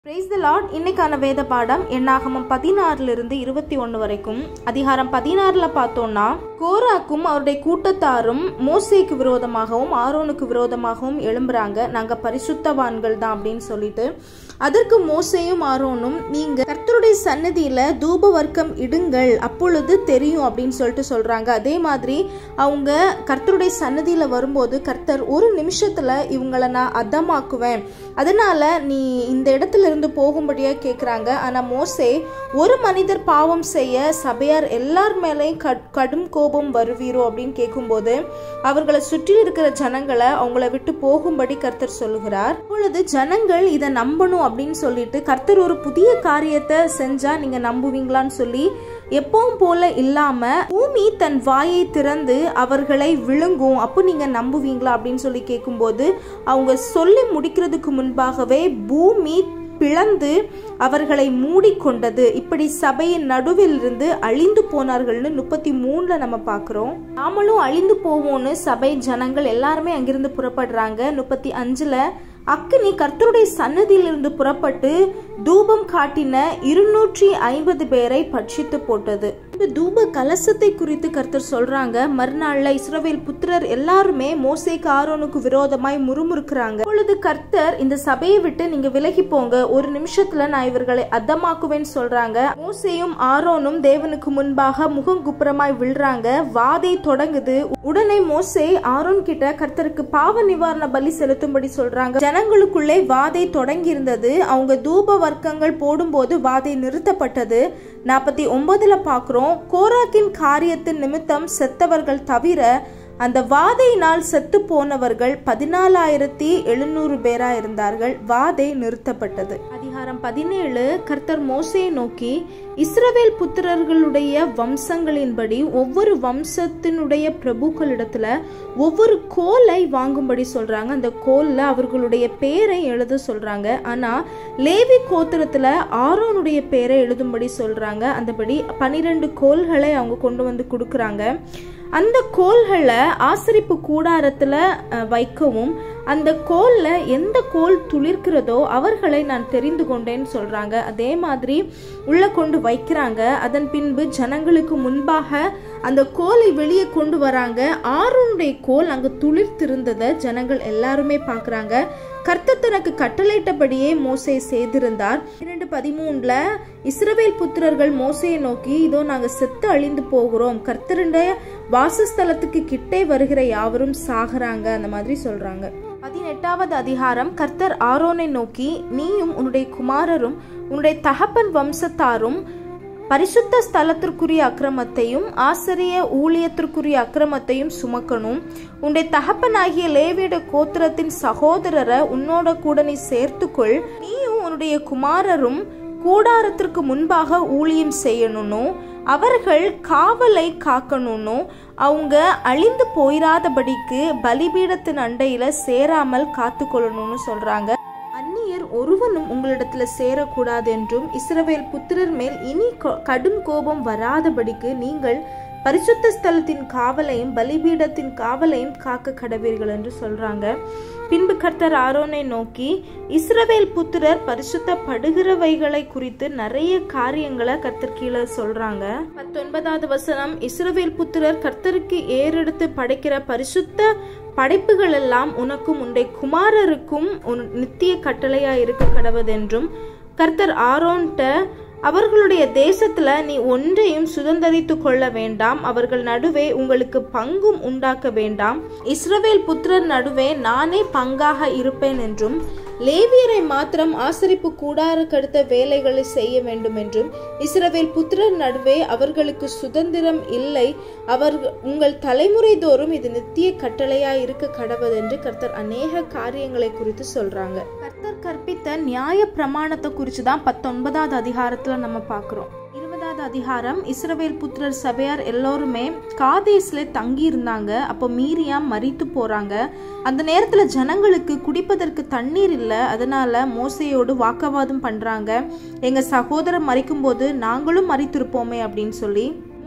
praise the Lord இன்னைக்கான வேத பாடம் எண்ணாகமம் பதினாறுல இருந்து இருபத்தி ஒன்று வரைக்கும் அதிகாரம் பதினாறுல பார்த்தோம்னா கோராக்கும் அவருடைய கூட்டத்தாரும் மோசேக்கு விரோதமாகவும் ஆரோனுக்கு விரோதமாகவும் எழும்புறாங்க நாங்க பரிசுத்தவான்கள் தான் அப்படின்னு சொல்லிட்டு அதற்கு மோசேயும் ஆரோனும் நீங்க கர்த்தருடைய சன்னதியில தூப வர்க்கம் இடுங்கள் அப்பொழுது தெரியும் அப்படின்னு சொல்லிட்டு சொல்றாங்க அதே மாதிரி அவங்க கர்த்தருடைய சன்னதியில வரும்போது கர்த்தர் ஒரு நிமிஷத்துல இவங்கள நான் அதமாக்குவேன் அதனால நீ இந்த இடத்துல இருந்து போகும்படியா கேக்குறாங்க ஆனா மோசே ஒரு மனிதர் பாவம் செய்ய சபையார் எல்லார் மேலேயும் கட்- கடும் கோபம் வருவீரோ அப்படின்னு கேட்கும்போது அவர்களை சுற்றி இருக்கிற ஜனங்களை அவங்கள விட்டு போகும்படி கர்த்தர் சொல்லுகிறார் அப்பொழுது ஜனங்கள் இதை நம்பணும் அப்படின்னு சொல்லிட்டு கர்த்தர் ஒரு புதிய காரியத்தை செஞ்சா நீங்க நம்புவீங்களான்னு சொல்லி எப்பவும் போல இல்லாம பூமி தன் வாயை திறந்து அவர்களை விழுங்கும் அப்போ நீங்க நம்புவீங்களா அப்படின்னு சொல்லி கேட்கும்போது அவங்க சொல்லி முடிக்கிறதுக்கு முன்பாகவே பூமி பிளந்து அவர்களை மூடிக்கொண்டது இப்படி சபையின் நடுவில் இருந்து அழிந்து போனார்கள்னு முப்பத்தி மூணுல நம்ம பார்க்கிறோம் நாமளும் அழிந்து போவோம்னு சபை ஜனங்கள் எல்லாருமே அங்கிருந்து புறப்படுறாங்க முப்பத்தி அஞ்சுல அக்கினி கர்த்தருடைய சன்னதியிலிருந்து புறப்பட்டு தூபம் காட்டின இருநூற்றி ஐம்பது பேரை பட்சித்து போட்டது இந்த தூப கலசத்தை குறித்து கர்த்தர் சொல்றாங்க மறுநாள்ல இஸ்ரவேல் புத்திரர் எல்லாருமே மோசேக்கு ஆரோனுக்கு விரோதமாய் முறுமுறுக்கிறாங்க அப்பொழுது கர்த்தர் இந்த சபையை விட்டு நீங்க விலகி போங்க ஒரு நிமிஷத்துல நான் இவர்களை அதமாக்குவேன்னு சொல்றாங்க மோசேயும் ஆரோனும் தேவனுக்கு முன்பாக முகம் குப்புறமாய் விழுறாங்க வாதை தொடங்குது உடனே மோசே ஆரோன் கிட்ட கர்த்தருக்கு பாவ நிவாரண பலி செலுத்தும்படி சொல்றாங்க ஜனங்களுக்குள்ளே வாதை தொடங்கி இருந்தது அவங்க தூப வர்க்கங்கள் போடும்போது வாதை நிறுத்தப்பட்டது நாற்பத்தி ஒன்பதுல பார்க்குறோம் கோராக்கின் காரியத்தின் நிமித்தம் செத்தவர்கள் தவிர அந்த வாதையினால் செத்து போனவர்கள் பதினாலாயிரத்தி எழுநூறு பேரா இருந்தார்கள் வாதை நிறுத்தப்பட்டது அதிகாரம் பதினேழு கர்த்தர் மோசையை நோக்கி இஸ்ரவேல் புத்திரர்களுடைய வம்சங்களின்படி ஒவ்வொரு வம்சத்தினுடைய பிரபுக்களிடத்துல ஒவ்வொரு கோலை வாங்கும்படி சொல்றாங்க அந்த கோல்ல அவர்களுடைய பேரை எழுத சொல்றாங்க ஆனா லேவி கோத்திரத்துல ஆரோனுடைய பேரை எழுதும்படி சொல்றாங்க அந்தபடி பனிரெண்டு கோல்களை அவங்க கொண்டு வந்து கொடுக்குறாங்க அந்த கோல்களை ஆசரிப்பு கூடாரத்துல அஹ், வைக்கவும் அந்த கோல்ல எந்த கோல் துளிர்க்கிறதோ அவர்களை நான் தெரிந்து கொண்டேன்னு சொல்றாங்க அதே மாதிரி உள்ள கொண்டு வைக்கிறாங்க அதன் பின்பு ஜனங்களுக்கு முன்பாக அந்த கோலை வெளியே கொண்டு வராங்க ஆறுனுடைய கோல் அங்க துளிர்த்திருந்ததை ஜனங்கள் எல்லாருமே பார்க்கறாங்க கர்த்தர் தனக்கு கட்டளையிட்டபடியே மோசே செய்திருந்தார் இரண்டு பதிமூணுல இஸ்ரவேல் புத்திரர்கள் மோசையை நோக்கி இதோ நாங்க செத்து அழிந்து போகிறோம் கர்த்தருடைய வாசஸ்தலத்துக்கு கிட்டே வருகிற யாவரும் சாகுறாங்க அந்த மாதிரி சொல்றாங்க பதினெட்டாவது அதிகாரம் கர்த்தர் ஆரோனை நோக்கி நீயும் உன்னுடைய குமாரரும் உன்னுடைய தகப்பன் வம்சத்தாரும் பரிசுத்த ஸ்தலத்திற்குரிய அக்கிரமத்தையும் ஆசிரிய ஊழியத்திற்குரிய அக்கிரமத்தையும் சுமக்கணும் உன்னுடைய தகப்பனாகிய லேவியோட கோத்திரத்தின் சகோதரரை உன்னோட கூட நீ சேர்த்துக்கொள் நீயும் உன்னுடைய குமாரரும் கூடாரத்திற்கு முன்பாக ஊழியம் செய்யணும்னு அவர்கள் காவலை காக்கணும்னு அவங்க அழிந்து போயிராதபடிக்கு பலிபீடத்தின் அண்டையில சேராமல் காத்துக்கொள்ளணும்னு சொல்றாங்க அந்நியர் ஒருவனும் உங்களிடத்துல சேரக்கூடாது என்றும் இஸ்ரவேல் புத்திரர் மேல் இனி கொ- கடும் கோபம் வராதபடிக்கு நீங்கள் பரிசுத்த ஸ்தலத்தின் காவலையும் பலிபீடத்தின் காவலையும் காக்க கடவீர்கள் என்று சொல்றாங்க பின்பு கர்த்தர் ஆரோனை நோக்கி இஸ்ரவேல் புத்திரர் பரிசுத்தப்படுகிறவைகளை குறித்து நிறைய காரியங்களை கர்த்தர் கீழே சொல்றாங்க பத்தொன்பதாவது வசனம் இஸ்ரவேல் புத்திரர் கர்த்தருக்கு ஏறெடுத்து படைக்கிற பரிசுத்த படைப்புகள் எல்லாம் உனக்கும் உன்னுடைய குமாரருக்கும் உன் நித்திய கட்டளையா இருக்க கடவதென்றும் கர்த்தர் ஆரோன்ட்ட அவர்களுடைய தேசத்துல நீ ஒன்றையும் சுதந்தரித்து கொள்ள வேண்டாம் அவர்கள் நடுவே உங்களுக்கு பங்கும் உண்டாக்க வேண்டாம் இஸ்ரவேல் புத்திரர் நடுவே நானே பங்காக இருப்பேன் என்றும் லேவியரை மாத்திரம் ஆசரிப்பு கூடாரக்கடுத்த வேலைகளை செய்ய வேண்டும் என்றும் இஸ்ரவேல் புத்திரர் நடுவே அவர்களுக்கு சுதந்திரம் இல்லை அவர்கள் உங்கள் தலைமுறை தோறும் இது நித்திய கட்டளையா இருக்க கடவதென்று கர்த்தர் அநேக காரியங்களை குறித்து சொல்றாங்க கர்த்தர் கற்பித்த நியாய பிரமாணத்தை குறித்து தான் பத்தொன்பதாவது அதிகாரத்துல நம்ம பார்க்கிறோம் இருபதாவது அதிகாரம் இஸ்ரவேல் புத்திரர் சபையார் எல்லோருமே காதேஸ்ல தங்கி இருந்தாங்க அப்போ மீரியாம் மரித்து போறாங்க அந்த நேரத்துல ஜனங்களுக்கு குடிப்பதற்கு தண்ணீர் இல்லை அதனால மோசையோடு வாக்குவாதம் பண்றாங்க எங்க சகோதரர் மறிக்கும் போது நாங்களும் மறித்திருப்போமே அப்படின்னு சொல்லி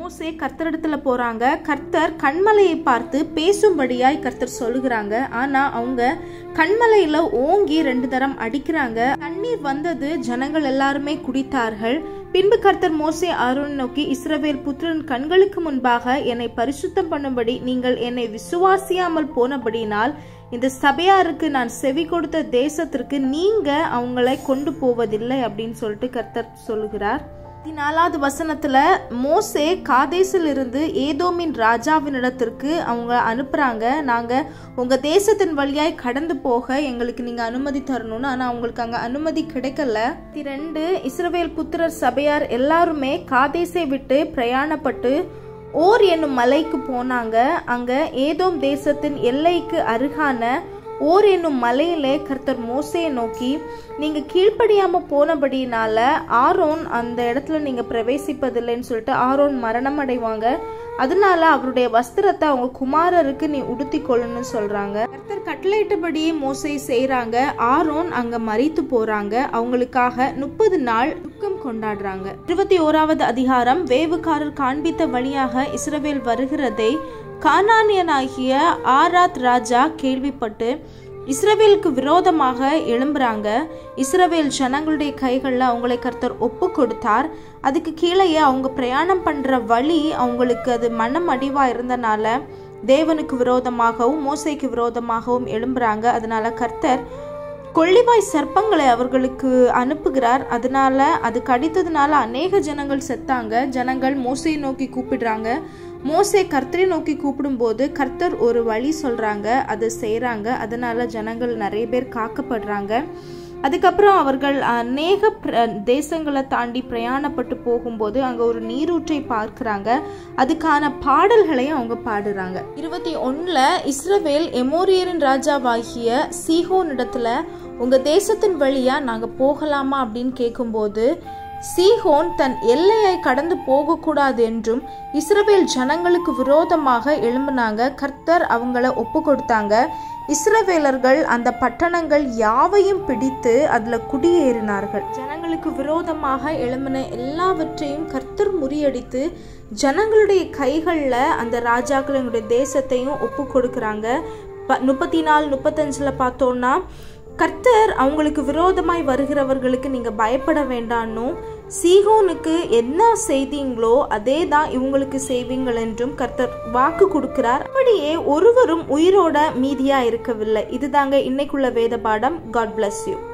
மோசே கர்த்தரிடத்துல போறாங்க கர்த்தர் கண்மலையை பார்த்து பேசும்படியாய் கர்த்தர் சொல்லுகிறாங்க ஆனா அவங்க கண்மலையில ஓங்கி ரெண்டு தரம் அடிக்கிறாங்க தண்ணீர் வந்தது ஜனங்கள் எல்லாருமே குடித்தார்கள் பின்பு கர்த்தர் மோசே ஆரோன் நோக்கி இஸ்ரவேல் புத்திரன் கண்களுக்கு முன்பாக என்னை பரிசுத்தம் பண்ணும்படி நீங்கள் என்னை விசுவாசியாமல் போனபடினால் இந்த சபையாருக்கு நான் செவி கொடுத்த தேசத்திற்கு நீங்க அவங்களை கொண்டு போவதில்லை அப்படின்னு சொல்லிட்டு கர்த்தர் சொல்லுகிறார் பதினாலாவது வசனத்துல மோசே காதேசில் இருந்து ஏதோமின் ராஜாவினிடத்திற்கு அவங்க அனுப்புறாங்க நாங்க உங்க தேசத்தின் வழியாய் கடந்து போக எங்களுக்கு நீங்க அனுமதி தரணும்னு ஆனா அவங்களுக்கு அங்க அனுமதி கிடைக்கல ரெண்டு இஸ்ரவேல் புத்திரர் சபையார் எல்லாருமே காதேசை விட்டு பிரயாணப்பட்டு ஓர் என்னும் மலைக்கு போனாங்க அங்க ஏதோம் தேசத்தின் எல்லைக்கு அருகான ஓர் என்னும் மலையிலே கர்த்தர் மோசையை நோக்கி நீங்க கீழ்ப்படியாம போனபடினால ஆரோன் அந்த இடத்துல நீங்க பிரவேசிப்பதில்லைன்னு சொல்லிட்டு ஆரோன் மரணம் அடைவாங்க அதனால அவருடைய வஸ்திரத்தை அவங்க குமாரருக்கு நீ உடுத்தி கொள்ளணும்னு சொல்றாங்க கர்த்தர் கட்டளையிட்டபடியே மோசை செய்றாங்க ஆரோன் அங்க மறித்து போறாங்க அவங்களுக்காக முப்பது நாள் துக்கம் கொண்டாடுறாங்க இருபத்தி ஓராவது அதிகாரம் வேவுக்காரர் காண்பித்த வழியாக இஸ்ரவேல் வருகிறதை கானானியனாகிய ஆராத் ராஜா கேள்விப்பட்டு இஸ்ரவேலுக்கு விரோதமாக எழும்புறாங்க இஸ்ரவேல் ஜனங்களுடைய கைகளில் அவங்களை கர்த்தர் ஒப்பு கொடுத்தார் அதுக்கு கீழேயே அவங்க பிரயாணம் பண்ணுற வழி அவங்களுக்கு அது மனம் அடிவாக இருந்தனால தேவனுக்கு விரோதமாகவும் மோசைக்கு விரோதமாகவும் எழும்புறாங்க அதனால கர்த்தர் கொள்ளிவாய் சர்ப்பங்களை அவர்களுக்கு அனுப்புகிறார் அதனால அது கடித்ததுனால அநேக ஜனங்கள் செத்தாங்க ஜனங்கள் மோசையை நோக்கி கூப்பிடுறாங்க மோசே கர்த்தரை நோக்கி கூப்பிடும்போது கர்த்தர் ஒரு வழி சொல்றாங்க அதை செய்கிறாங்க அதனால ஜனங்கள் நிறைய பேர் காக்கப்படுறாங்க அதுக்கப்புறம் அவர்கள் அநேக தேசங்களை தாண்டி பிரயாணப்பட்டு போகும்போது அங்க ஒரு நீரூற்றை பார்க்கிறாங்க அதுக்கான பாடல்களையும் அவங்க பாடுறாங்க இருபத்தி ஒண்ணுல இஸ்ரவேல் எமோரியரின் ராஜாவாகிய சீஹோன் இடத்துல உங்க தேசத்தின் வழியா நாங்க போகலாமா அப்படின்னு கேட்கும்போது சீஹோன் தன் எல்லையை கடந்து போகக்கூடாது என்றும் இஸ்ரவேல் ஜனங்களுக்கு விரோதமாக எழும்பினாங்க கர்த்தர் அவங்கள ஒப்பு கொடுத்தாங்க இஸ்ரவேலர்கள் அந்த பட்டணங்கள் யாவையும் பிடித்து அதுல குடியேறினார்கள் ஜனங்களுக்கு விரோதமாக எழும்பின எல்லாவற்றையும் கர்த்தர் முறியடித்து ஜனங்களுடைய கைகளில் அந்த ராஜாக்களுடைய தேசத்தையும் ஒப்பு கொடுக்குறாங்க ப முப்பத்தி நாலு முப்பத்தஞ்சில் பார்த்தோன்னா கர்த்தர் அவங்களுக்கு விரோதமாய் வருகிறவர்களுக்கு நீங்க பயப்பட வேண்டாம்னும் சீகோனுக்கு என்ன செய்தீங்களோ அதே தான் இவங்களுக்கு செய்வீங்கள் என்றும் கர்த்தர் வாக்கு கொடுக்கிறார் அப்படியே ஒருவரும் உயிரோட மீதியா இருக்கவில்லை இதுதாங்க இன்னைக்குள்ள வேத பாடம் காட் பிளஸ் யூ